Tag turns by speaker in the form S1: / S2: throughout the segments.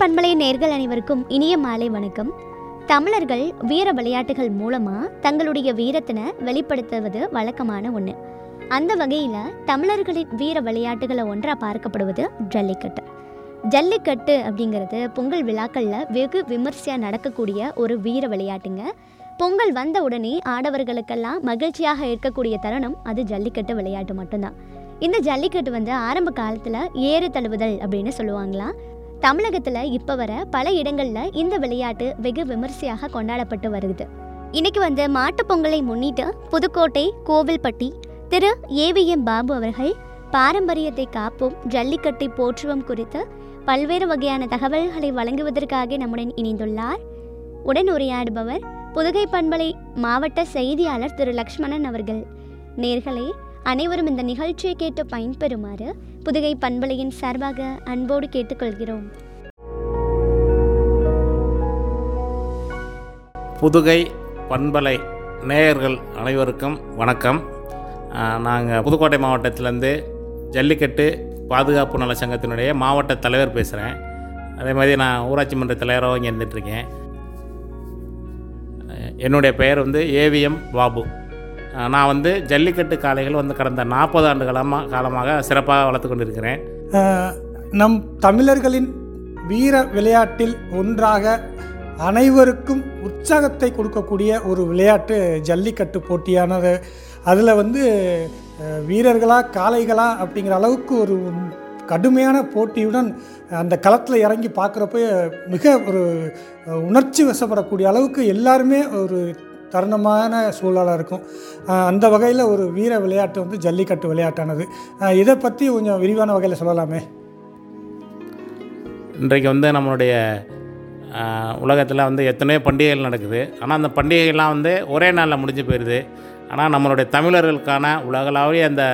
S1: பண்பலை நேர்கள் அனைவருக்கும் இனிய மாலை வணக்கம் தமிழர்கள் வீர விளையாட்டுகள் மூலமாக தங்களுடைய வீரத்தினை வெளிப்படுத்துவது வழக்கமான ஒன்று அந்த வகையில் தமிழர்களின் வீர விளையாட்டுகளை ஒன்றாக பார்க்கப்படுவது ஜல்லிக்கட்டு ஜல்லிக்கட்டு அப்படிங்கிறது பொங்கல் விழாக்களில் வெகு விமர்சையாக நடக்கக்கூடிய ஒரு வீர விளையாட்டுங்க பொங்கல் வந்த உடனே ஆடவர்களுக்கெல்லாம் மகிழ்ச்சியாக இருக்கக்கூடிய தருணம் அது ஜல்லிக்கட்டு விளையாட்டு மட்டும்தான் இந்த ஜல்லிக்கட்டு வந்து ஆரம்ப காலத்தில் ஏறு தழுவுதல் அப்படின்னு சொல்லுவாங்களாம் தமிழகத்தில் இப்போ வர பல இடங்களில் இந்த விளையாட்டு வெகு விமர்சையாக கொண்டாடப்பட்டு வருது இன்னைக்கு வந்து மாட்டுப் பொங்கலை முன்னிட்டு புதுக்கோட்டை கோவில்பட்டி திரு ஏவிஎம் பாபு அவர்கள் பாரம்பரியத்தை காப்போம் ஜல்லிக்கட்டை போற்றுவோம் குறித்து பல்வேறு வகையான தகவல்களை வழங்குவதற்காக நம்முடன் இணைந்துள்ளார் உடன் உரையாடுபவர் புதுகை பண்பலை மாவட்ட செய்தியாளர் திரு லக்ஷ்மணன் அவர்கள் நேர்களே அனைவரும் இந்த நிகழ்ச்சியை கேட்டு பயன்பெறுமாறு புதுகை பண்பலையின் சார்பாக அன்போடு கேட்டுக்கொள்கிறோம்
S2: புதுகை பண்பலை நேயர்கள் அனைவருக்கும் வணக்கம் நாங்கள் புதுக்கோட்டை மாவட்டத்திலேருந்து ஜல்லிக்கட்டு பாதுகாப்பு நல சங்கத்தினுடைய மாவட்ட தலைவர் பேசுகிறேன் அதே மாதிரி நான் ஊராட்சி மன்ற தலைவராக இங்கே இருந்துகிட்ருக்கேன் என்னுடைய பெயர் வந்து ஏவிஎம் பாபு அஹ் நான் வந்து ஜல்லிக்கட்டு காளைகள் வந்து கடந்த நாற்பது ஆண்டு காலமாக காலமாக சிறப்பாக வளர்த்து கொண்டிருக்கிறேன்
S3: அஹ், நம் தமிழர்களின் வீர விளையாட்டில் ஒன்றாக அனைவருக்கும் உற்சாகத்தை கொடுக்கக்கூடிய ஒரு விளையாட்டு ஜல்லிக்கட்டு போட்டியானது அதில் வந்து அஹ், வீரர்களா காளைகளா அப்படிங்கிற அளவுக்கு ஒரு கடுமையான போட்டியுடன் அந்த களத்தில் இறங்கி பார்க்குறப்ப மிக ஒரு அஹ், உணர்ச்சி வசப்படக்கூடிய அளவுக்கு எல்லாருமே ஒரு தருணமான சூழலாக இருக்கும் அஹ், அந்த வகையில் ஒரு வீர விளையாட்டு வந்து ஜல்லிக்கட்டு விளையாட்டானது அஹ், இதை பற்றி கொஞ்சம் விரிவான வகையில் சொல்லலாமே
S2: இன்றைக்கு வந்து நம்மளுடைய உலகத்தில் வந்து எத்தனையோ பண்டிகைகள் நடக்குது ஆனால் அந்த பண்டிகைகள்லாம் வந்து ஒரே நாளில் முடிஞ்சு போயிடுது ஆனால் நம்மளுடைய தமிழர்களுக்கான உலகளாவிய அந்த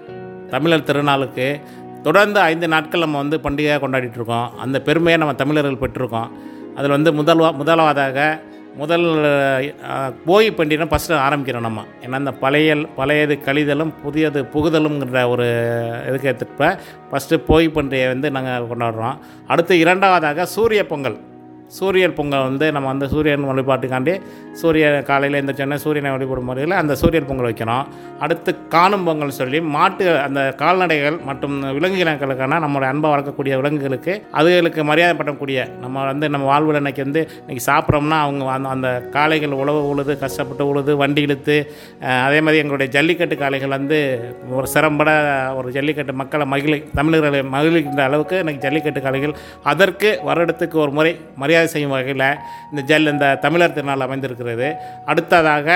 S2: தமிழர் திருநாளுக்கு தொடர்ந்து ஐந்து நாட்கள் நம்ம வந்து பண்டிகையாக கொண்டாடிட்டு இருக்கோம் அந்த பெருமையை நம்ம தமிழர்கள் பெற்றிருக்கோம் அதில் வந்து முதல்வா முதலாவதாக முதல் அஹ், போகி பண்டிகை ஃபஸ்ட்டு ஆரம்பிக்கிறோம் நம்ம ஏன்னா இந்த பழைய பழையது கழிதலும் புதியது புகுதலுங்கிற ஒரு இதுக்கு எடுத்துகிட்டு ஃபஸ்ட்டு போகி பண்டிகையை வந்து நாங்கள் கொண்டாடுறோம் அடுத்து இரண்டாவதாக சூரிய பொங்கல் சூரியன் பொங்கல் வந்து நம்ம வந்து சூரியன் வழிபாட்டுக்காண்டி சூரிய காலையில் எழுந்திரிச்சோன்னே சூரியனை வழிபடும் முறையில் அந்த சூரியன் பொங்கல் வைக்கிறோம் அடுத்து காணும் பொங்கல் சொல்லி மாட்டு அந்த கால்நடைகள் மற்றும் விலங்கினங்களுக்கான நம்மளோட அன்பை வளர்க்கக்கூடிய விலங்குகளுக்கு அதுகளுக்கு மரியாதை பண்ணக்கூடிய நம்ம வந்து நம்ம வாழ்வில் இன்னைக்கு வந்து இன்னைக்கு சாப்பிட்றோம்னா அவங்க அந்த அந்த காளைகள் உழவு உழுது கஷ்டப்பட்டு உழுது வண்டி இழுத்து அஹ், அதே மாதிரி எங்களுடைய ஜல்லிக்கட்டு காளைகள் வந்து ஒரு சிறம்பட ஒரு ஜல்லிக்கட்டு மக்களை மகிழ தமிழர்களை மகிழ்கின்ற அளவுக்கு இன்னைக்கு ஜல்லிக்கட்டு காளைகள் அதற்கு வருடத்துக்கு ஒரு முறை மரியாதை செய்யும் வகையில் இந்த ஜல் இந்த தமிழர் திருநாள் அமைந்திருக்கிறது அடுத்ததாக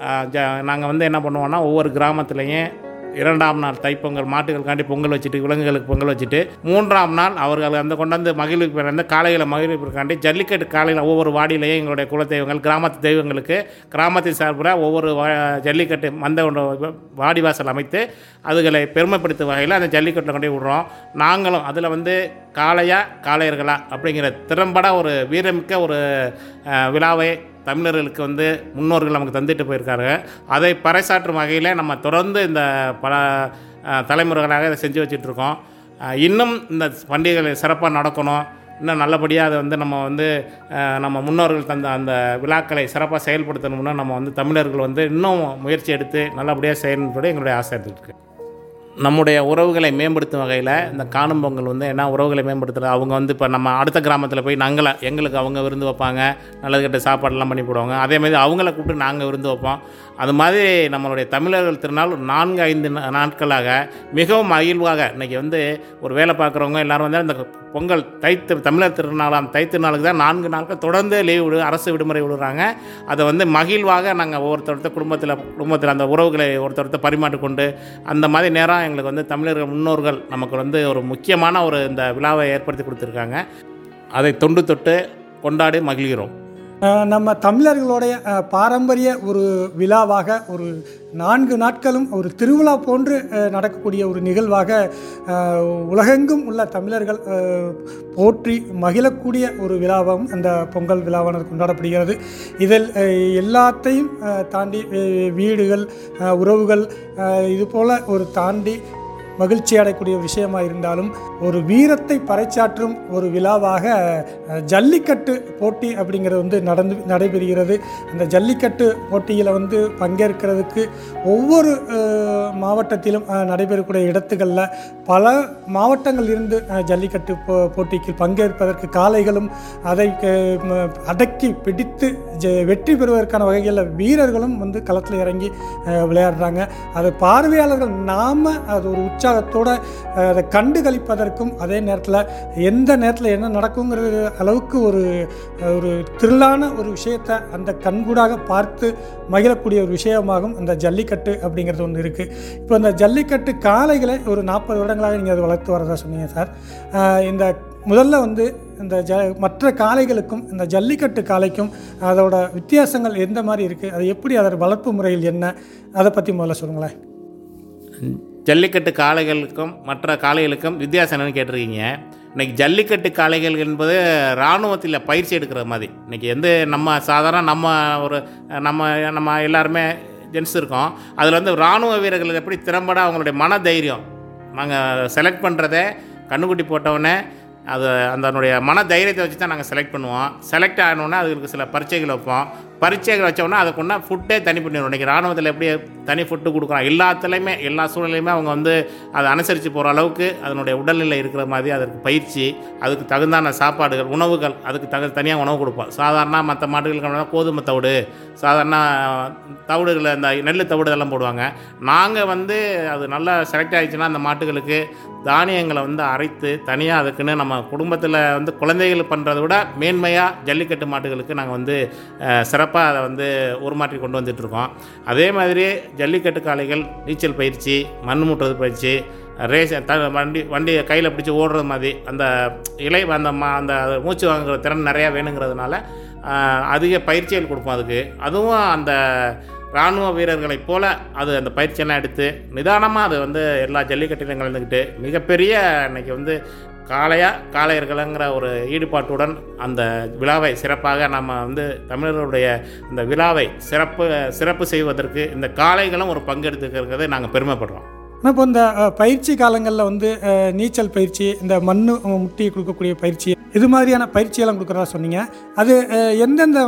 S2: நாங்கள் வந்து என்ன பண்ணுவோம்னா ஒவ்வொரு கிராமத்துலேயும் இரண்டாம் நாள் தைப்பொங்கல் மாட்டுகளுக்காண்டி பொங்கல் வச்சுட்டு விலங்குகளுக்கு பொங்கல் வச்சுட்டு மூன்றாம் நாள் அவர்கள் அந்த கொண்டாந்து மகிழ்வுக்கு பிறந்த காளைகளை மகிழ்விற்காண்டி ஜல்லிக்கட்டு காலையில் ஒவ்வொரு வாடியிலையும் எங்களுடைய குலதெய்வங்கள் கிராமத்து தெய்வங்களுக்கு கிராமத்தின் சார்பில் ஒவ்வொரு வா- ஜல்லிக்கட்டு மந்த கொண்ட வாடிவாசல் அமைத்து அதுகளை பெருமைப்படுத்தும் வகையில் அந்த ஜல்லிக்கட்டில் கொண்டு போய் விடுறோம் நாங்களும் அதில் வந்து காளையா காளையர்களா அப்படிங்கிற திறம்பட ஒரு வீரமிக்க ஒரு அஹ், விழாவை தமிழர்களுக்கு வந்து முன்னோர்கள் நமக்கு தந்துட்டு போயிருக்காங்க அதை பறைசாற்றும் வகையில் நம்ம தொடர்ந்து இந்த பல அஹ், தலைமுறைகளாக இதை செஞ்சு வச்சிட்ருக்கோம் இன்னும் இந்த பண்டிகைகள் சிறப்பாக நடக்கணும் இன்னும் நல்லபடியாக அதை வந்து நம்ம வந்து அஹ், நம்ம முன்னோர்கள் தந்த அந்த விழாக்களை சிறப்பாக செயல்படுத்தணும்னா நம்ம வந்து தமிழர்கள் வந்து இன்னும் முயற்சி எடுத்து நல்லபடியாக செய்யணுன்றது எங்களுடைய ஆசை இருக்குது நம்முடைய உறவுகளை மேம்படுத்தும் வகையில் இந்த காணும் பொங்கல் வந்து என்ன உறவுகளை மேம்படுத்துறது அவங்க வந்து இப்போ நம்ம அடுத்த கிராமத்தில் போய் நாங்களை எங்களுக்கு அவங்க விருந்து வைப்பாங்க நல்லது கெட்ட சாப்பாடெல்லாம் பண்ணி போடுவாங்க அதே மாதிரி அவங்கள கூப்பிட்டு நாங்கள் விருந்து வைப்போம் அது மாதிரி நம்மளுடைய தமிழர்கள் திருநாள் ஒரு நான்கு ஐந்து நா- நாட்களாக மிகவும் மகிழ்வாக இன்றைக்கி வந்து ஒரு வேலை பார்க்குறவங்க எல்லாரும் வந்து அந்த பொங்கல் தைத்து தமிழர் திருநாளாம் தைத்திருநாளுக்கு தான் நான்கு நாட்கள் தொடர்ந்து லீவ் விடு அரசு விடுமுறை விடுறாங்க அதை வந்து மகிழ்வாக நாங்கள் ஒருத்தொருத்த குடும்பத்தில் குடும்பத்தில் அந்த உறவுகளை ஒருத்தொருத்த பரிமாற்றிக்கொண்டு அந்த மாதிரி நேரம் எங்களுக்கு வந்து தமிழர்கள் முன்னோர்கள் நமக்கு வந்து ஒரு முக்கியமான ஒரு இந்த விழாவை ஏற்படுத்தி கொடுத்துருக்காங்க அதை தொண்டு தொட்டு கொண்டாடி மகிழ்கிறோம்
S3: அஹ், நம்ம தமிழர்களுடைய அஹ், பாரம்பரிய ஒரு விழாவாக ஒரு நான்கு நாட்களும் ஒரு திருவிழா போன்று அஹ், நடக்கக்கூடிய ஒரு நிகழ்வாக அஹ், உலகெங்கும் உள்ள தமிழர்கள் அஹ், போற்றி மகிழக்கூடிய ஒரு விழாவாகவும் அந்த பொங்கல் விழாவானது கொண்டாடப்படுகிறது இதில் அஹ், எல்லாத்தையும் அஹ், தாண்டி அஹ், வீடுகள் அஹ், உறவுகள் அஹ், இது போல் ஒரு தாண்டி மகிழ்ச்சி அடையக்கூடிய விஷயமா இருந்தாலும் ஒரு வீரத்தை பறைச்சாற்றும் ஒரு விழாவாக அஹ், ஜல்லிக்கட்டு போட்டி அப்படிங்கிறது வந்து நடந்து நடைபெறுகிறது அந்த ஜல்லிக்கட்டு போட்டியில் வந்து பங்கேற்கிறதுக்கு ஒவ்வொரு அஹ், மாவட்டத்திலும் அஹ், நடைபெறக்கூடிய இடத்துகளில் பல மாவட்டங்கள் இருந்து அஹ், ஜல்லிக்கட்டு போ போட்டிக்கு பங்கேற்பதற்கு காளைகளும் அதை அஹ், ம- அடக்கி பிடித்து ஜெ வெற்றி பெறுவதற்கான வகைகளில் வீரர்களும் வந்து களத்தில் இறங்கி அஹ், விளையாடுறாங்க அதை பார்வையாளர்கள் நாம் அது ஒரு உற்சாகத்தோடு அதை கண்டு களிப்பதற்கும் அதே நேரத்தில் எந்த நேரத்தில் என்ன நடக்குங்கிறது அளவுக்கு ஒரு அஹ், ஒரு த்ரில்லான ஒரு விஷயத்தை அந்த கண்கூடாக பார்த்து மகிழக்கூடிய ஒரு விஷயமாகும் அந்த ஜல்லிக்கட்டு அப்படிங்கிறது ஒன்று இருக்குது இப்போ இந்த ஜல்லிக்கட்டு காளைகளை ஒரு நாற்பது வருடங்களாக நீங்கள் அதை வளர்த்து வரதா சொன்னீங்க சார் அஹ், இந்த முதல்ல வந்து இந்த ஜ மற்ற காளைகளுக்கும் இந்த ஜல்லிக்கட்டு காளைக்கும் அதோட வித்தியாசங்கள் எந்த மாதிரி இருக்குது அது எப்படி அதோட வளர்ப்பு முறையில் என்ன அதை பற்றி முதல்ல சொல்லுங்களேன்
S2: ஜல்லிக்கட்டு காளைகளுக்கும் மற்ற காளைகளுக்கும் வித்தியாசம் என்னன்னு கேட்டிருக்கீங்க இன்னைக்கு ஜல்லிக்கட்டு காளைகள் என்பது இராணுவத்தில் பயிற்சி எடுக்கிற மாதிரி இன்னைக்கு எந்த நம்ம சாதாரண நம்ம ஒரு நம்ம நம்ம எல்லாருமே ஜென்ஸ் இருக்கோம் அதில் வந்து இராணுவ வீரர்கள் எப்படி திறம்பட அவங்களுடைய மன தைரியம் நாங்கள் செலக்ட் பண்ணுறதே கண்ணுக்குட்டி போட்டவுடனே அது அதனுடைய மன தைரியத்தை வச்சு தான் நாங்கள் செலக்ட் பண்ணுவோம் செலக்ட் ஆனோடனே அதுக்கு சில பரீட்சைகள் வைப்போம் பரீட்சைகள் வச்சோன்னா அதுக்குன்னா ஃபுட்டே தனி பண்ணிடுவோம் இன்றைக்கி ராணுவத்தில் எப்படி தனி ஃபுட்டு கொடுக்குறோம் எல்லாத்துலேயுமே எல்லா சூழ்நிலையுமே அவங்க வந்து அதை அனுசரித்து போகிற அளவுக்கு அதனுடைய உடல்நிலை இருக்கிற மாதிரி அதற்கு பயிற்சி அதுக்கு தகுந்தான சாப்பாடுகள் உணவுகள் அதுக்கு தகு தனியாக உணவு கொடுப்போம் சாதாரண மற்ற மாடுகளுக்கு கோதுமை தவிடு சாதாரண தவிடுகளை இந்த நெல் தவிடு இதெல்லாம் போடுவாங்க நாங்கள் வந்து அது நல்லா செலக்ட் ஆகிடுச்சுன்னா அந்த மாட்டுகளுக்கு தானியங்களை வந்து அரைத்து தனியாக அதுக்குன்னு நம்ம குடும்பத்தில் வந்து குழந்தைகள் பண்ணுறதை விட மேன்மையாக ஜல்லிக்கட்டு மாட்டுகளுக்கு நாங்கள் வந்து சிறப்பாக அதை வந்து உருமாற்றி கொண்டு வந்துட்டுருக்கோம் அதே மாதிரி ஜல்லிக்கட்டு காளைகள் நீச்சல் பயிற்சி மண் மூட்டுறது பயிற்சி ரேஸ் த வண்டி வண்டியை கையில் பிடிச்சி ஓடுறது மாதிரி அந்த இலை அந்த மா அந்த மூச்சு வாங்குற திறன் நிறையா வேணுங்கிறதுனால அஹ், அதிக பயிற்சிகள் கொடுப்போம் அதுக்கு அதுவும் அந்த இராணுவ வீரர்களைப் போல அது அந்த பயிற்சியெல்லாம் எடுத்து நிதானமாக அது வந்து எல்லா ஜல்லிக்கட்டிலும் கலந்துக்கிட்டு மிகப்பெரிய இன்னைக்கு வந்து காளையா காளையர்கள்ங்கிற ஒரு ஈடுபாட்டுடன் அந்த விழாவை சிறப்பாக நம்ம வந்து தமிழர்களுடைய இந்த விழாவை சிறப்பு சிறப்பு செய்வதற்கு இந்த காளைகளும் ஒரு பங்கெடுத்துக்கிறதை நாங்கள் பெருமைப்படுறோம்
S3: ஆனால் இப்போ இந்த அஹ், பயிற்சி காலங்களில் வந்து அஹ், நீச்சல் பயிற்சி இந்த மண் முட்டி கொடுக்கக்கூடிய பயிற்சி இது மாதிரியான பயிற்சியெல்லாம் கொடுக்குறதா சொன்னீங்க அது அஹ், எந்தெந்த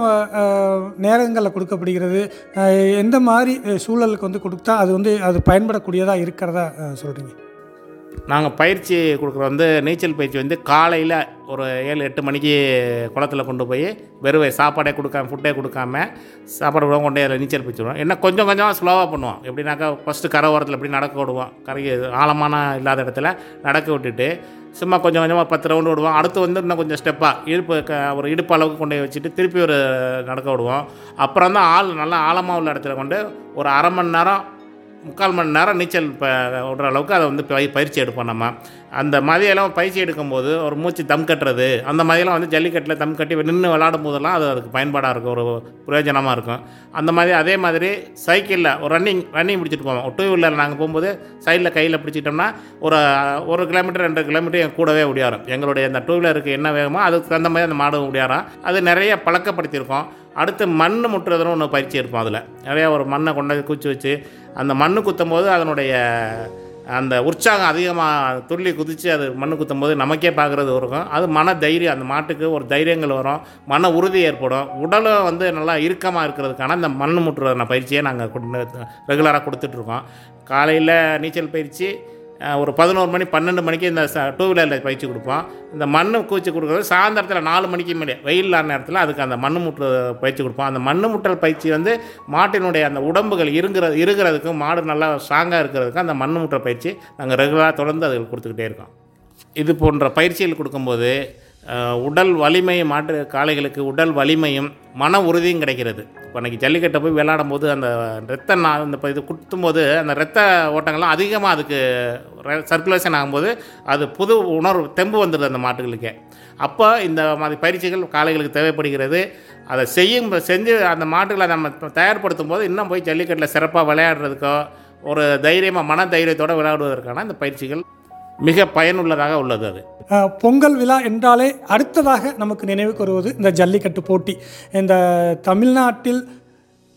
S3: நேரங்களில் கொடுக்கப்படுகிறது அஹ், எந்த மாதிரி அஹ், சூழலுக்கு வந்து கொடுத்தா அது வந்து அது பயன்படக்கூடியதாக இருக்கிறதா சொல்கிறீங்க
S2: நாங்கள் பயிற்சி கொடுக்குற வந்து நீச்சல் பயிற்சி வந்து காலையில் ஒரு ஏழு எட்டு மணிக்கு குளத்துல கொண்டு போய் வெறுவை சாப்பாடே கொடுக்காம ஃபுட்டே கொடுக்காம சாப்பாடு கூட கொண்டு போய் அதில் நீச்சல் பயிற்சி விடுவோம் என்ன கொஞ்சம் கொஞ்சம் ஸ்லோவாக பண்ணுவோம் எப்படின்னாக்கா ஃபஸ்ட்டு கரை ஓரத்தில் எப்படி நடக்க விடுவோம் கரை ஆழமான இல்லாத இடத்துல நடக்க விட்டுட்டு சும்மா கொஞ்சம் கொஞ்சமாக பத்து ரவுண்டு விடுவோம் அடுத்து வந்து இன்னும் கொஞ்சம் ஸ்டெப்பாக இடுப்பு க ஒரு இடுப்பு அளவுக்கு கொண்டு போய் வச்சுட்டு திருப்பி ஒரு நடக்க விடுவோம் அப்புறம் தான் ஆள் நல்லா ஆழமாக உள்ள இடத்துல கொண்டு ஒரு அரை மணி நேரம் முக்கால் மணி நேரம் நீச்சல் ப விடுற அளவுக்கு அதை வந்து பய பயிற்சி எடுப்போம் நம்ம அந்த மாதிரியெல்லாம் பயிற்சி எடுக்கும்போது ஒரு மூச்சு தம் கட்டுறது அந்த மாதிரியெல்லாம் வந்து ஜல்லிக்கட்டில் தம் கட்டி நின்று விளாடும் போதெல்லாம் அது அதுக்கு பயன்பாடாக இருக்கும் ஒரு பிரயோஜனமாக இருக்கும் அந்த மாதிரி அதே மாதிரி சைக்கிளில் ஒரு ரன்னிங் ரன்னிங் பிடிச்சிட்டு போவோம் ஒரு டூ வீலரில் நாங்கள் போகும்போது சைடில் கையில் பிடிச்சிட்டோம்னா ஒரு ஒரு கிலோமீட்டர் ரெண்டு கிலோமீட்டர் என் கூடவே ஓடியாரும் எங்களுடைய அந்த டூ வீலருக்கு என்ன வேகமோ அதுக்கு தகுந்த மாதிரி அந்த மாடு ஓடியாரம் அது நிறைய பழக்கப்படுத்தியிருக்கோம் அடுத்து மண் முட்டுறதுன்னு ஒன்று பயிற்சி இருப்போம் அதில் நிறையா ஒரு மண்ணை கொண்டு வந்து குச்சி வச்சு அந்த மண்ணு குத்தும் போது அதனுடைய அந்த உற்சாகம் அதிகமாக துள்ளி குதித்து அது மண்ணு குத்தும் போது நமக்கே பார்க்குறது இருக்கும் அது மன தைரியம் அந்த மாட்டுக்கு ஒரு தைரியங்கள் வரும் மன உறுதி ஏற்படும் உடலும் வந்து நல்லா இறுக்கமாக இருக்கிறதுக்கான அந்த மண் முட்டுறதான பயிற்சியை நாங்கள் ரெகுலராக கொடுத்துட்ருக்கோம் காலையில் நீச்சல் பயிற்சி அஹ், ஒரு பதினோரு மணி பன்னெண்டு மணிக்கு இந்த டூ வீலரில் பயிற்சி கொடுப்போம் இந்த மண்ணு கூச்சி கொடுக்குறது சாயந்தரத்தில் நாலு மணிக்கு மேலே வெயில் இல்லாத நேரத்தில் அதுக்கு அந்த மண்ணு முட்டுற பயிற்சி கொடுப்போம் அந்த மண்ணு முட்டல் பயிற்சி வந்து மாட்டினுடைய அந்த உடம்புகள் இருங்குற இருக்கிறதுக்கும் மாடு நல்லா ஸ்ட்ராங்காக இருக்கிறதுக்கும் அந்த மண்ணு முட்டுற பயிற்சி நாங்கள் ரெகுலராக தொடர்ந்து அதுக்கு கொடுத்துக்கிட்டே இருக்கோம் இது போன்ற பயிற்சிகள் கொடுக்கும்போது அஹ், உடல் வலிமை மாட்டு காளைகளுக்கு உடல் வலிமையும் மன உறுதியும் கிடைக்கிறது இப்போ அன்றைக்கி ஜல்லிக்கட்டை போய் விளையாடும் போது அந்த ரத்த நா இந்த இப்போ இது குத்தும்போது அந்த ரத்த ஓட்டங்கள்லாம் அதிகமாக அதுக்கு சர்க்குலேஷன் ஆகும்போது அது புது உணர்வு தெம்பு வந்துடுது அந்த மாட்டுகளுக்கே அப்போ இந்த மாதிரி பயிற்சிகள் காளைகளுக்கு தேவைப்படுகிறது அதை செய்யும் செஞ்சு அந்த மாட்டுகளை நம்ம தயார்படுத்தும் போது இன்னும் போய் ஜல்லிக்கட்டில் சிறப்பாக விளையாடுறதுக்கோ ஒரு தைரியமாக மன தைரியத்தோடு விளையாடுவதற்கான இந்த பயிற்சிகள் மிக பயனுள்ளதாக உள்ளது அது
S3: அஹ், பொங்கல் விழா என்றாலே அடுத்ததாக நமக்கு நினைவுக்கு வருவது இந்த ஜல்லிக்கட்டு போட்டி இந்த தமிழ்நாட்டில்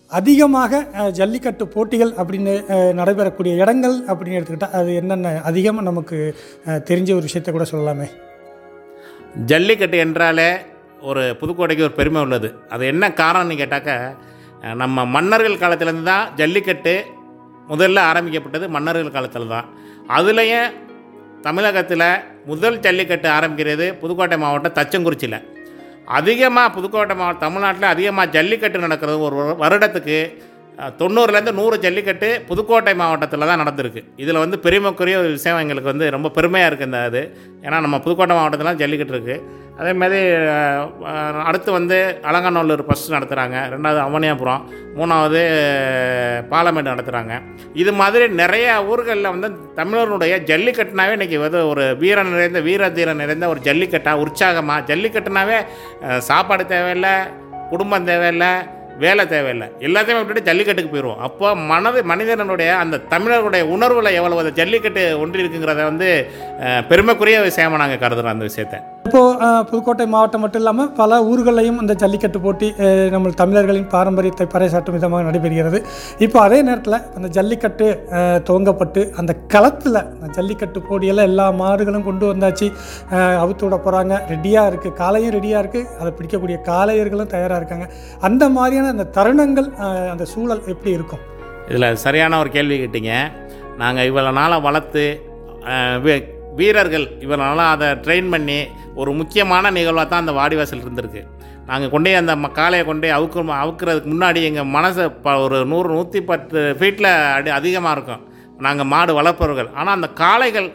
S3: அதிகமாக அஹ், ஜல்லிக்கட்டு போட்டிகள் அப்படின்னு அஹ், நடைபெறக்கூடிய இடங்கள் அப்படின்னு எடுத்துக்கிட்டால் அது என்னென்ன அதிகமாக நமக்கு அஹ், தெரிஞ்ச ஒரு விஷயத்தை கூட சொல்லலாமே
S2: ஜல்லிக்கட்டு என்றாலே ஒரு புதுக்கோட்டைக்கு ஒரு பெருமை உள்ளது அது என்ன காரணம்னு கேட்டாக்க அஹ், நம்ம மன்னர்கள் காலத்துலேருந்து தான் ஜல்லிக்கட்டு முதல்ல ஆரம்பிக்கப்பட்டது மன்னர்கள் காலத்தில் தான் அதுலேயும் தமிழகத்தில் முதல் ஜல்லிக்கட்டு ஆரம்பிக்கிறது புதுக்கோட்டை மாவட்டம் தச்சங்குறிச்சியில் அதிகமாக புதுக்கோட்டை மாவட்டம் தமிழ்நாட்டில் அதிகமாக ஜல்லிக்கட்டு நடக்கிறது ஒரு வரு- வருடத்துக்கு அஹ், தொண்ணூறுலேருந்து நூறு ஜல்லிக்கட்டு புதுக்கோட்டை மாவட்டத்தில் தான் நடந்திருக்கு இதில் வந்து பெருமைக்குரிய ஒரு விஷயம் எங்களுக்கு வந்து ரொம்ப பெருமையாக இருக்குது இந்த இது ஏன்னா நம்ம புதுக்கோட்டை மாவட்டத்தில் ஜல்லிக்கட்டு இருக்குது அதே மாதிரி அஹ், அஹ், அடுத்து வந்து அலங்காநல்லூர் ஃபஸ்ட்டு நடத்துகிறாங்க ரெண்டாவது அவனியாபுரம் மூணாவது பாலமேடு நடத்துகிறாங்க இது மாதிரி நிறைய ஊர்களில் வந்து தமிழர்களுடைய ஜல்லிக்கட்டுனாவே இன்றைக்கி வந்து ஒரு வீரம் நிறைந்த வீர தீரம் நிறைந்த ஒரு ஜல்லிக்கட்டாக உற்சாகமாக ஜல்லிக்கட்டுனாவே அஹ், சாப்பாடு தேவையில்லை குடும்பம் தேவையில்லை வேலை தேவையில்லை எல்லாத்தையுமே விட்டுட்டு ஜல்லிக்கட்டுக்கு போயிடுவோம் அப்போ மனது மனிதனுடைய அந்த தமிழர்களுடைய உணர்வில் எவ்வளவு அந்த ஜல்லிக்கட்டு ஒன்றி இருக்குங்கிறத வந்து அஹ், பெருமைக்குரிய விஷயமா நாங்கள் கருதுகிறோம் அந்த விஷயத்தை
S3: இப்போது புதுக்கோட்டை மாவட்டம் மட்டும் இல்லாமல் பல ஊர்களையும் இந்த ஜல்லிக்கட்டு போட்டி அஹ், நம்ம தமிழர்களின் பாரம்பரியத்தை பறைசாற்றும் விதமாக நடைபெறுகிறது இப்போ அதே நேரத்தில் அந்த ஜல்லிக்கட்டு அஹ், துவங்கப்பட்டு அந்த களத்தில் அந்த ஜல்லிக்கட்டு போட்டியெல்லாம் எல்லா மாடுகளும் கொண்டு வந்தாச்சு அஹ், அவுத்து விட போகிறாங்க ரெடியாக இருக்குது காளையும் ரெடியாக இருக்குது அதை பிடிக்கக்கூடிய காளையர்களும் தயாராக இருக்காங்க அந்த மாதிரியான அந்த தருணங்கள் அஹ், அந்த சூழல் எப்படி இருக்கும்
S2: இதில் சரியான ஒரு கேள்வி கேட்டீங்க நாங்கள் இவ்வளோ நாளாக வளர்த்து அஹ், வீ- வீரர்கள் இவ்வளோ நாளாக அதை ட்ரெயின் பண்ணி ஒரு முக்கியமான நிகழ்வாக தான் அந்த வாடிவாசல் இருந்திருக்கு நாங்கள் கொண்டே அந்த ம- காளையை கொண்டே அவுக்கு அவுக்கிறதுக்கு முன்னாடி எங்கள் மனசு ப ஒரு நூறு நூற்றி பத்து ஃபீட்டில் அடி அதிகமாக இருக்கும் நாங்கள் மாடு வளர்ப்பவர்கள் ஆனால் அந்த காளைகள்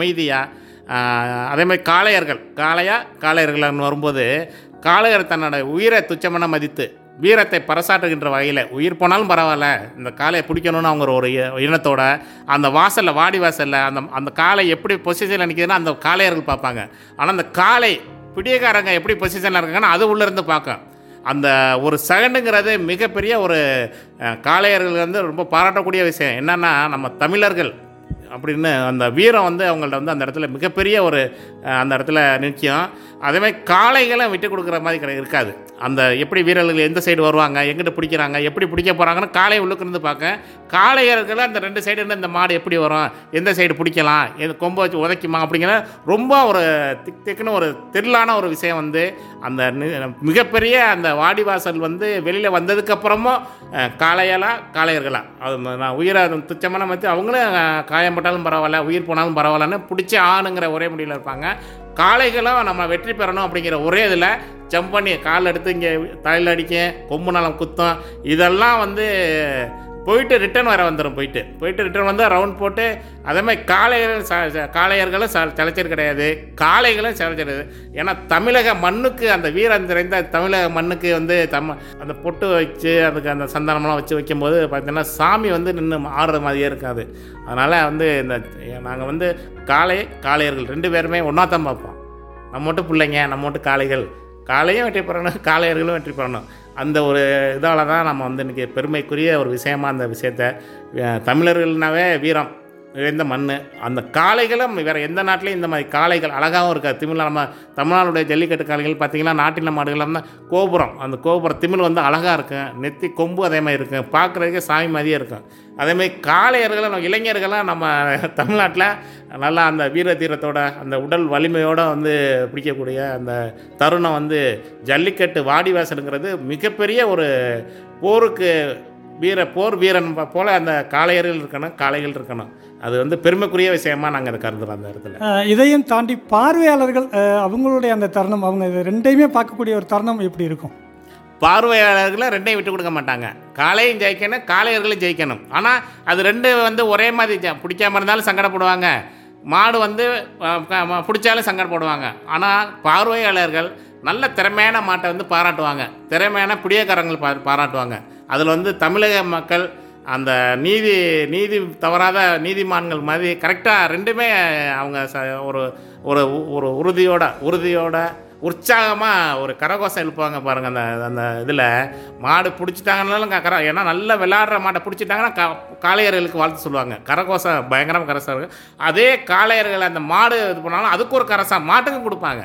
S2: அமைதியாக அதே மாதிரி காளையர்கள் காளையா காளையர்கள்னு வரும்போது காளையர் தன்னோட உயிரை துச்சமென மதித்து வீரத்தை பறைசாற்றுகின்ற வகையில் உயிர் போனாலும் பரவாயில்ல இந்த காளையை பிடிக்கணும்னு அவங்க ஒரு இ- இனத்தோட அந்த வாசலில் வாடி வாசலில் அந்த அந்த காளை எப்படி பொசிஷனில் நிற்கிதுன்னா அந்த காளையர்கள் பார்ப்பாங்க ஆனால் அந்த காளை பிடியக்காரங்க எப்படி பொசிஷனில் இருக்காங்கன்னா அது உள்ளேருந்து பார்க்கும் அந்த ஒரு செகண்டுங்கிறது மிகப்பெரிய ஒரு அஹ், காளையர்கள் வந்து ரொம்ப பாராட்டக்கூடிய விஷயம் என்னென்னா நம்ம தமிழர்கள் அப்படின்னு அந்த வீரம் வந்து அவங்கள்ட்ட வந்து அந்த இடத்துல மிகப்பெரிய ஒரு அஹ், அந்த இடத்துல நிற்கும் அதேமாதிரி காளைகளும் விட்டு கொடுக்குற மாதிரி கிடை இருக்காது அந்த எப்படி வீரர்கள் எந்த சைடு வருவாங்க எங்கிட்ட பிடிக்கிறாங்க எப்படி பிடிக்க போகிறாங்கன்னு காளை உள்ளுக்கு இருந்து பார்க்க காளையர்கள் அந்த ரெண்டு சைடு இருந்து இந்த மாடு எப்படி வரும் எந்த சைடு பிடிக்கலாம் எந்த கொம்பை வச்சு உதைக்குமா அப்படிங்கிற ரொம்ப ஒரு திக் திக்குன்னு ஒரு திரில்லான ஒரு விஷயம் வந்து அந்த நி- மிகப்பெரிய அந்த வாடிவாசல் வந்து வெளியில் வந்ததுக்கப்புறமும் காளையலா காளையர்களா அது ம- நான் உயிரை துச்சமான மத்தி அவங்களும் அஹ், காயம்பட்டாலும் பரவாயில்ல உயிர் போனாலும் பரவாயில்லன்னு பிடிச்சி ஆணுங்கிற ஒரே முடிவில் இருப்பாங்க காளைகளும் நம்ம வெற்றி பெறணும் அப்படிங்கிற ஒரே இதில் ஜம்ப் பண்ணி கால் எடுத்து இங்கே தலையில் அடிக்க கொம்பு நலம் குத்தம் இதெல்லாம் வந்து போயிட்டு ரிட்டர்ன் வர வந்துடும் போயிட்டு போயிட்டு ரிட்டர்ன் வந்து ரவுண்ட் போட்டு அதே மாதிரி காளையர்கள் ச ச- காளையர்களும் ச சலைச்சல் கிடையாது காளைகளும் சலைச்சல் கிடையாது ஏன்னா தமிழக மண்ணுக்கு அந்த வீரம் நிறைந்த தமிழக மண்ணுக்கு வந்து தம்ம அந்த பொட்டு வச்சு அதுக்கு அந்த சந்தானம்லாம் வச்சு வைக்கும்போது பார்த்தீங்கன்னா சாமி வந்து நின்று ஆடுற மாதிரியே இருக்காது அதனால் வந்து இந்த நாங்கள் வந்து காளை காளையர்கள் ரெண்டு பேருமே ஒன்றா தான் பார்ப்போம் நம்ம மட்டும் பிள்ளைங்க நம்ம மட்டும் காளைகள் காளையும் வெற்றி பெறணும் காளையர்களும் வெற்றி பெறணும் அந்த ஒரு இதால் தான் நம்ம வந்து இன்றைக்கி பெருமைக்குரிய ஒரு விஷயமா அந்த விஷயத்த அஹ், தமிழர்கள்னாவே வீரம் நிறைந்த மண் அந்த காளைகளும் வேறு எந்த நாட்டிலையும் இந்த மாதிரி காளைகள் அழகாகவும் இருக்காது திமிழ் நம்ம தமிழ்நாடுடைய ஜல்லிக்கட்டு காளைகள் பார்த்திங்கன்னா நாட்டின மாடுகள் தான் கோபுரம் அந்த கோபுரம் திமிழ் வந்து அழகாக இருக்கும் நெத்தி கொம்பு அதே மாதிரி இருக்கும் பார்க்குறதுக்கே சாமி மாதிரியே இருக்கும் அதேமாதிரி காளையர்களும் நம்ம இளைஞர்களும் நம்ம தமிழ்நாட்டில் நல்லா அந்த வீர தீரத்தோட அந்த உடல் வலிமையோடு வந்து பிடிக்கக்கூடிய அந்த தருணம் வந்து ஜல்லிக்கட்டு வாடிவாசலுங்கிறது மிகப்பெரிய ஒரு போருக்கு வீர போர் வீரன் ப- போல அந்த காளையர்கள் இருக்கணும் காளைகள் இருக்கணும் அது வந்து பெருமைக்குரிய விஷயமா நாங்கள் அதை கருதுகிறோம் அந்த இடத்துல
S3: அஹ், இதையும் தாண்டி பார்வையாளர்கள் அஹ், அவங்களுடைய அந்த தருணம் அவங்க இது ரெண்டையுமே பார்க்கக்கூடிய ஒரு தருணம் எப்படி இருக்கும்
S2: பார்வையாளர்களை ரெண்டையும் விட்டு கொடுக்க மாட்டாங்க காளையும் ஜெயிக்கணும் காளையர்களும் ஜெயிக்கணும் ஆனால் அது ரெண்டு வந்து ஒரே மாதிரி ஜ- பிடிக்காம இருந்தாலும் சங்கடப்படுவாங்க மாடு வந்து அஹ், க- ம- பிடிச்சாலும் சங்கடப்படுவாங்க ஆனால் பார்வையாளர்கள் நல்ல திறமையான மாட்டை வந்து பாராட்டுவாங்க திறமையான பிடியக்காரங்கள் பா பாராட்டுவாங்க அதில் வந்து தமிழக மக்கள் அந்த நீதி நீதி தவறாத நீதிமான்கள் மாதிரி கரெக்டாக ரெண்டுமே அவங்க ச ஒரு ஒரு ஒரு உறுதியோட உறுதியோட உற்சாகமாக ஒரு கரகோசம் எழுப்புவாங்க பாருங்கள் அந்த அந்த இதில் மாடு பிடிச்சிட்டாங்கனாலும் க- கர ஏன்னா நல்லா விளையாடுற மாட்டை பிடிச்சிட்டாங்கன்னா கா காளையர்களுக்கு வாழ்த்து சொல்லுவாங்க கரகோசம் பயங்கரமாக கரசம் இருக்கும் அதே காளையர்கள் அந்த மாடு இது பண்ணாலும் அதுக்கு ஒரு கரசம் மாட்டுக்கும் கொடுப்பாங்க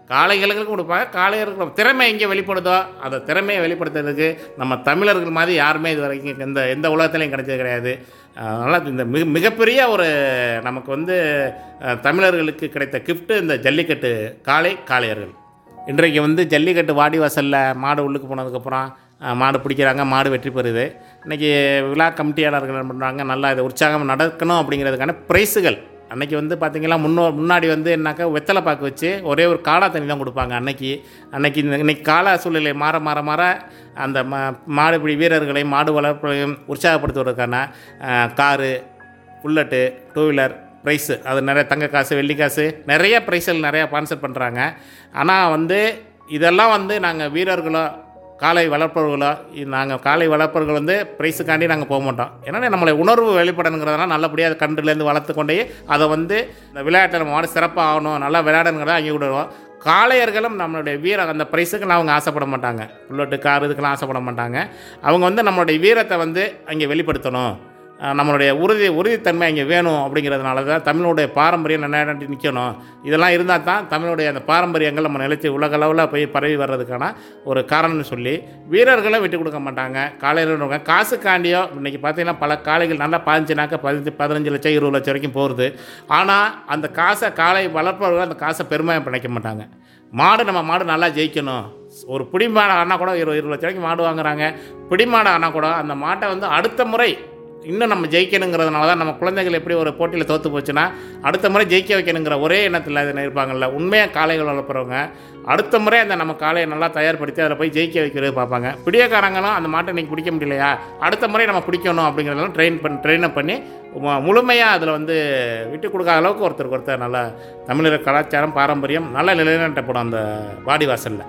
S2: காளைகளுக்கும் கொடுப்பாங்க காளையர்களுக்கு திறமை எங்கே வெளிப்படுதோ அந்த திறமையை வெளிப்படுத்துறதுக்கு நம்ம தமிழர்கள் மாதிரி யாருமே இது வரைக்கும் எந்த எந்த உலகத்துலையும் கிடைச்சது கிடையாது அதனால் இந்த மிக மிகப்பெரிய ஒரு நமக்கு வந்து அஹ், தமிழர்களுக்கு கிடைத்த கிஃப்ட்டு இந்த ஜல்லிக்கட்டு காளை காளையர்கள் இன்றைக்கு வந்து ஜல்லிக்கட்டு வாடி வாசலில் மாடு உள்ளுக்கு போனதுக்கப்புறம் அஹ், மாடு பிடிக்கிறாங்க மாடு வெற்றி பெறுது இன்றைக்கி விழா கமிட்டியாளர்கள் என்ன பண்ணுறாங்க நல்லா இது உற்சாகம் நடக்கணும் அப்படிங்கிறதுக்கான ப்ரைஸுகள் அன்னைக்கு வந்து பார்த்திங்கன்னா முன்னோ முன்னாடி வந்து என்னாக்கா வெத்தலை பாக்கு வச்சு ஒரே ஒரு காளா தண்ணி தான் கொடுப்பாங்க அன்னைக்கு அன்னைக்கு இந்த இன்னைக்கு கால சூழ்நிலை மாற மாற மாற அந்த மா மாடுபிடி வீரர்களை மாடு வளர்ப்பையும் உற்சாகப்படுத்துவதற்கான அஹ், car bullet two wheeler prize அது நிறைய தங்க காசு வெள்ளி காசு நிறைய ப்ரைஸ்கள் நிறையா ஸ்பான்சர் பண்ணுறாங்க ஆனால் வந்து இதெல்லாம் வந்து நாங்கள் வீரர்களோ காலை வளர்ப்பவர்களோ நாங்கள் காலை வளர்ப்பவர்கள் வந்து ப்ரைஸுக்காண்டி நாங்கள் போக மாட்டோம் ஏன்னா நம்மளை உணர்வு வெளிப்படணுங்கிறதுனால நல்லபடியாக அது கன்றுலேருந்து வளர்த்து கொண்டே அதை வந்து இந்த விளையாட்டில் நம்ம மாடு சிறப்பாக ஆகணும் நல்லா விளையாடுங்கிறத அங்கே விடுவோம் காளையர்களும் நம்மளுடைய வீர அந்த ப்ரைஸுக்கு அவங்க ஆசைப்பட மாட்டாங்க புல்லட்டு கார் இதுக்கெல்லாம் ஆசைப்பட மாட்டாங்க அவங்க வந்து நம்மளுடைய வீரத்தை வந்து அங்கே வெளிப்படுத்தணும் அஹ் நம்மளுடைய உறுதி உறுதித்தன்மை இங்கே வேணும் அப்படிங்கிறதுனால தான் தமிழனுடைய பாரம்பரியம் நிலைநாட்டி நிற்கணும் இதெல்லாம் இருந்தால் தான் தமிழுடைய அந்த பாரம்பரியங்கள் நம்ம நிலைச்சி உலகளவில் போய் பரவி வர்றதுக்கான ஒரு காரணம்னு சொல்லி வீரர்களை விட்டு கொடுக்க மாட்டாங்க காலையில் காசுக்காண்டியோ இன்றைக்கி பார்த்தீங்கன்னா பல காளைகள் நல்லா பதினஞ்சுனாக்க பதினஞ்சு பதினஞ்சு லட்சம் இருபது லட்சம் வரைக்கும் போகிறது ஆனால் அந்த காசை காளை வளர்ப்பவர்கள் அந்த காசை பெருமையாக பிணைக்க மாட்டாங்க மாடு நம்ம மாடு நல்லா ஜெயிக்கணும் ஒரு பிடி மாடு ஆனால் கூட இருபது இருபது லட்சம் வரைக்கும் மாடு வாங்குறாங்க பிடி மாடு ஆனால் கூட அந்த மாட்டை வந்து அடுத்த முறை இன்னும் நம்ம ஜெயிக்கணுங்கிறதுனால தான் நம்ம குழந்தைகள் எப்படி ஒரு போட்டியில் தோற்று போச்சுன்னா அடுத்த முறை ஜெயிக்க வைக்கணுங்கிற ஒரே எண்ணத்தில் இது இருப்பாங்கல்ல உண்மையாக காளைகள் வளர்ப்புறவங்க அடுத்த முறை அந்த நம்ம காளையை நல்லா தயார்படுத்தி அதில் போய் ஜெயிக்க வைக்கிறது பார்ப்பாங்க பிடியக்காரங்களும் அந்த மாட்டை இன்றைக்கி பிடிக்க முடியலையா அடுத்த முறை நம்ம பிடிக்கணும் அப்படிங்கிறதெல்லாம் ட்ரெயின் பண்ணி ட்ரெயினப் பண்ணி மு- முழுமையாக அதில் வந்து விட்டு கொடுக்காத அளவுக்கு ஒருத்தருக்கு ஒருத்தர் நல்லா தமிழர் கலாச்சாரம் பாரம்பரியம் நல்லா நிலைநாட்டப்படும் அந்த வாடிவாசலில்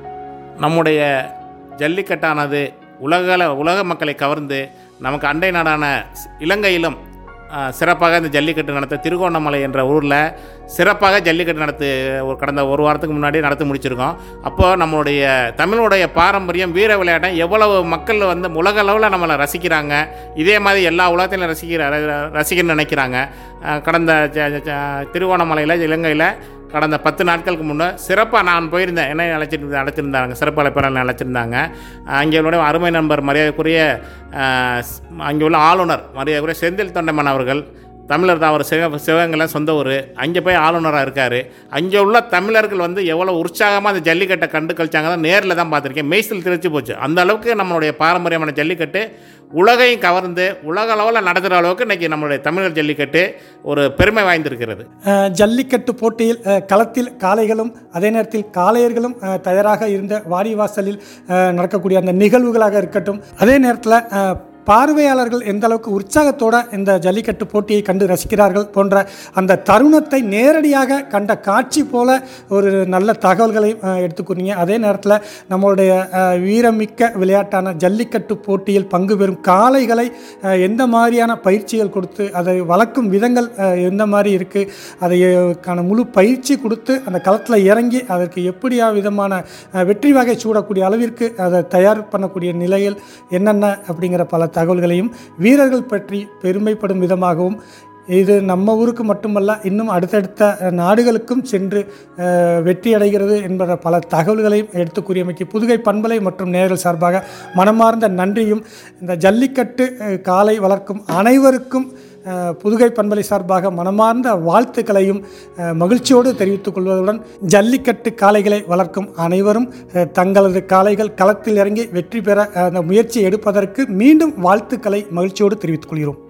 S2: நம்முடைய ஜல்லிக்கட்டானது உலகள உலக மக்களை கவர்ந்து நமக்கு அண்டை நாடான ஸ்- இலங்கையிலும் ஆ, சிறப்பாக இந்த ஜல்லிக்கட்டு நடத்த திருகோணமலை என்ற ஊரில் சிறப்பாக ஜல்லிக்கட்டு நடத்து ஒரு கடந்த ஒரு வாரத்துக்கு முன்னாடி நடத்தி முடிச்சிருக்கோம் அப்போது நம்மளுடைய தமிழுடைய பாரம்பரியம் வீர விளையாட்டை எவ்வளவு மக்கள் வந்து உலக அளவில் நம்மளை ரசிக்கிறாங்க இதே மாதிரி எல்லா உலகத்திலும் ரசிக்கிற ர- ரசிக்கணும்னு நினைக்கிறாங்க ஆ, கடந்த ஜ- ஜ- ஜ- திருவோணமலையில் இலங்கையில் கடந்த பத்து நாட்களுக்கு முன்னே சிறப்பாக நான் போயிருந்தேன் என்னை அழைச்சிட்டு அழைச்சிருந்தாங்க சிறப்பு அழைப்பாளர் அழைச்சிருந்தாங்க அங்கே உள்ள அருமை நண்பர் மரியாதைக்குரிய அஹ், ஸ்- அங்கே உள்ள ஆளுநர் மரியாதைக்குரிய செந்தில் தொண்டைமன் அவர்கள் தமிழர் தான் அவர் சிவ சிவகங்கை சொந்த ஊர் அங்கே போய் ஆளுநராக இருக்கார் அங்கே உள்ள தமிழர்கள் வந்து எவ்வளோ உற்சாகமாக அந்த ஜல்லிக்கட்டை கண்டு கழிச்சாங்க தான் நேரில் தான் பார்த்துருக்கேன் மெய்சில் திருச்சி போச்சு அந்த அளவுக்கு நம்மளுடைய பாரம்பரியமான ஜல்லிக்கட்டு உலகையும் கவர்ந்து உலக அளவில் நடத்துகிற அளவுக்கு இன்றைக்கி நம்மளுடைய தமிழர் ஜல்லிக்கட்டு ஒரு பெருமை வாய்ந்திருக்கிறது
S3: அஹ், ஜல்லிக்கட்டு போட்டியில் அஹ், களத்தில் காளைகளும் அதே நேரத்தில் காளையர்களும் அஹ், தயாராக இருந்த வாடிவாசலில் அஹ், நடக்கக்கூடிய அந்த நிகழ்வுகளாக இருக்கட்டும் அதே நேரத்தில் அஹ், பார்வையாளர்கள் எந்த அளவுக்கு உற்சாகத்தோட இந்த ஜல்லிக்கட்டு போட்டியை கண்டு ரசிக்கிறார்கள் போன்ற அந்த தருணத்தை நேரடியாக கண்ட காட்சி போல ஒரு நல்ல தகவல்களை அஹ், எடுத்துக்கூறீங்க அதே நேரத்தில் நம்மளுடைய அஹ், வீரமிக்க விளையாட்டான ஜல்லிக்கட்டு போட்டியில் பங்கு பெறும் காளைகளை அஹ், எந்த மாதிரியான பயிற்சிகள் கொடுத்து அதை வளர்க்கும் விதங்கள் அஹ், எந்த மாதிரி இருக்குது அதைக்கான முழு பயிற்சி கொடுத்து அந்த களத்தில் இறங்கி அதற்கு எப்படியா விதமான அஹ், வெற்றி வகை சூடக்கூடிய அளவிற்கு அதை தயார் பண்ணக்கூடிய நிலையில் என்னென்ன அப்படிங்கிற பல தகவல்களையும் வீரர்கள் பற்றி பெருமைப்படும் விதமாகவும் இது நம்ம ஊருக்கு மட்டுமல்ல இன்னும் அடுத்தடுத்த அஹ், நாடுகளுக்கும் சென்று அஹ், வெற்றி அடைகிறது என்பத பல தகவல்களையும் எடுத்து கூறியமைக்கு புதுகை பண்பலை மற்றும் நேயர்கள் சார்பாக மனமார்ந்த நன்றியும் இந்த ஜல்லிக்கட்டு அஹ், காளை வளர்க்கும் அனைவருக்கும் அஹ், புதுகை பண்பலை சார்பாக மனமார்ந்த வாழ்த்துக்களையும் அஹ், மகிழ்ச்சியோடு தெரிவித்துக் கொள்வதுடன் ஜல்லிக்கட்டு காளைகளை வளர்க்கும் அனைவரும் அஹ், தங்களது காளைகள் களத்தில் இறங்கி வெற்றி பெற அஹ், அந்த முயற்சி எடுப்பதற்கு மீண்டும் வாழ்த்துக்களை மகிழ்ச்சியோடு தெரிவித்துக் கொள்கிறோம்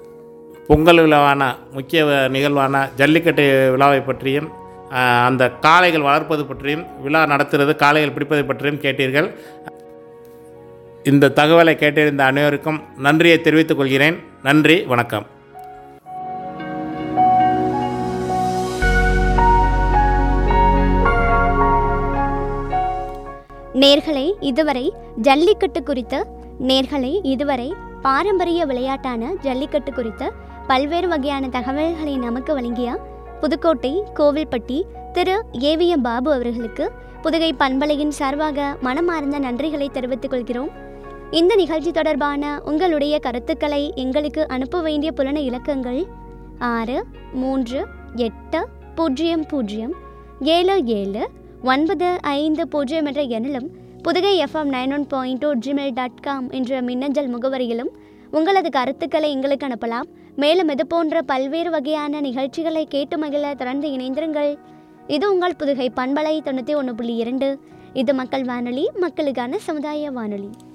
S2: பொங்கல் விழாவான முக்கிய வ- நிகழ்வான ஜல்லிக்கட்டு விழாவை பற்றியும் ஆஹ், அந்த காளைகள் வளர்ப்பது பற்றியும் விழா நடத்துறது காளைகள் பிடிப்பது பற்றியும் கேட்டீர்கள் இந்த தகவலை கேட்டிருந்த அனைவருக்கும் நன்றியை தெரிவித்துக் கொள்கிறேன் நன்றி வணக்கம்
S1: நேர்களை இதுவரை ஜல்லிக்கட்டு குறித்த நேர்களை இதுவரை பாரம்பரிய விளையாட்டான ஜல்லிக்கட்டு குறித்த பல்வேறு வகையான தகவல்களை நமக்கு வழங்கிய புதுக்கோட்டை கோவில்பட்டி திரு ஏவிஎம் பாபு அவர்களுக்கு புதுகை பண்பலையின் சார்பாக மனமார்ந்த நன்றிகளை தெரிவித்துக் கொள்கிறோம் இந்த நிகழ்ச்சி தொடர்பான உங்களுடைய கருத்துக்களை எங்களுக்கு அனுப்ப வேண்டிய புலன இலக்கங்கள் ஆறு மூன்று எட்டு பூஜ்ஜியம் பூஜ்ஜியம் ஏழு ஏழு ஒன்பது ஐந்து பூஜ்ஜியம் என்ற எண்ணிலும் Pudugai FM nine one point two Gmail dot com என்ற மின்னஞ்சல் முகவரியிலும் உங்களது கருத்துக்களை எங்களுக்கு அனுப்பலாம் மேலும் இது போன்ற பல்வேறு வகையான நிகழ்ச்சிகளை கேட்டு மகிழ தொடர்ந்து இணைந்திருங்கள் இது உங்கள் புதுகை பண்பலை தொண்ணூற்றி ஒன்று புள்ளி இரண்டு இது மக்கள் வானொலி மக்களுக்கான சமுதாய வானொலி